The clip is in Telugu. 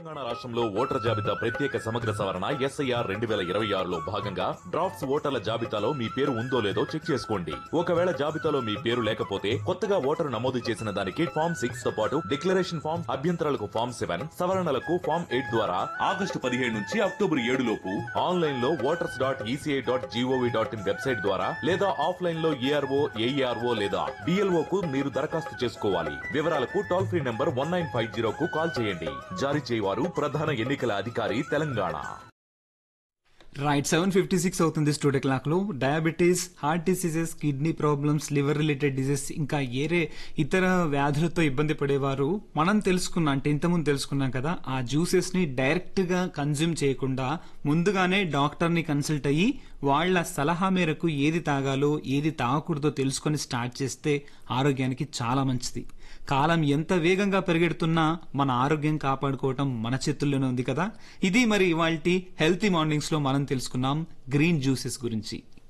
తెలంగాణ రాష్ట్రంలో ఓటర్ జాబితా ప్రత్యేక సమగ్ర సవరణ ఎస్ఐఆర్ రెండు వేల ఇరవై ఆరులో భాగంగా డ్రాఫ్ట్స్ ఓటర్ల జాబితాలో మీ పేరు ఉందో లేదో చెక్ చేసుకోండి ఒకవేళ జాబితాలో మీ పేరు లేకపోతే కొత్తగా ఓటరు నమోదు చేసిన దానికి ఫామ్ సిక్స్ తో పాటు డిక్లరేషన్ ఫామ్ అభ్యంతరాలకు ఫామ్ సెవెన్ సవరణలకు ఫామ్ ఎయిట్ ద్వారా ఆగస్టు పదిహేడు నుంచి అక్టోబర్ ఏడు లోపు ఆన్లైన్ లో voters dot ECI dot GOV dot in website ద్వారా లేదా ఆఫ్లైన్ లో ఏఆర్ఓ ఏఈఆర్ఓ లేదా బిఎల్ఓ కు మీరు దరఖాస్తు చేసుకోవాలి వివరాలకు toll free number one nine five zero కు కాల్ చేయండి జారీ చేయవారు ప్రధాన ఎన్నికల అధికారి Telangana right seven fifty six అవుతుంది స్టూడియో క్లాక్ లో diabetes heart diseases kidney problems liver related diseases ఇంకా ఏరే ఇతర వ్యాధులతో ఇబ్బంది పడేవారు మనం తెలుసుకున్న అంటే ఇంతకుముందు తెలుసుకున్నాం కదా ఆ జ్యూసెస్ ని డైరెక్ట్ గా కన్జ్యూమ్ చేయకుండా ముందుగానే డాక్టర్ ని కన్సల్ట్ అయ్యి వాళ్ళ సలహా మేరకు ఏది తాగాలో ఏది తాగకూడదో తెలుసుకొని స్టార్ట్ చేస్తే ఆరోగ్యానికి చాలా మంచిది కాలం ఎంత వేగంగా పెరిగెడుతున్నా మన ఆరోగ్యం కాపాడుకోవటం మన చేతుల్లోనే ఉంది కదా ఇది మరి ఇవాల్టి హెల్తీ మార్నింగ్స్ లో మనం తెలుసుకున్నాం గ్రీన్ జ్యూసెస్ గురించి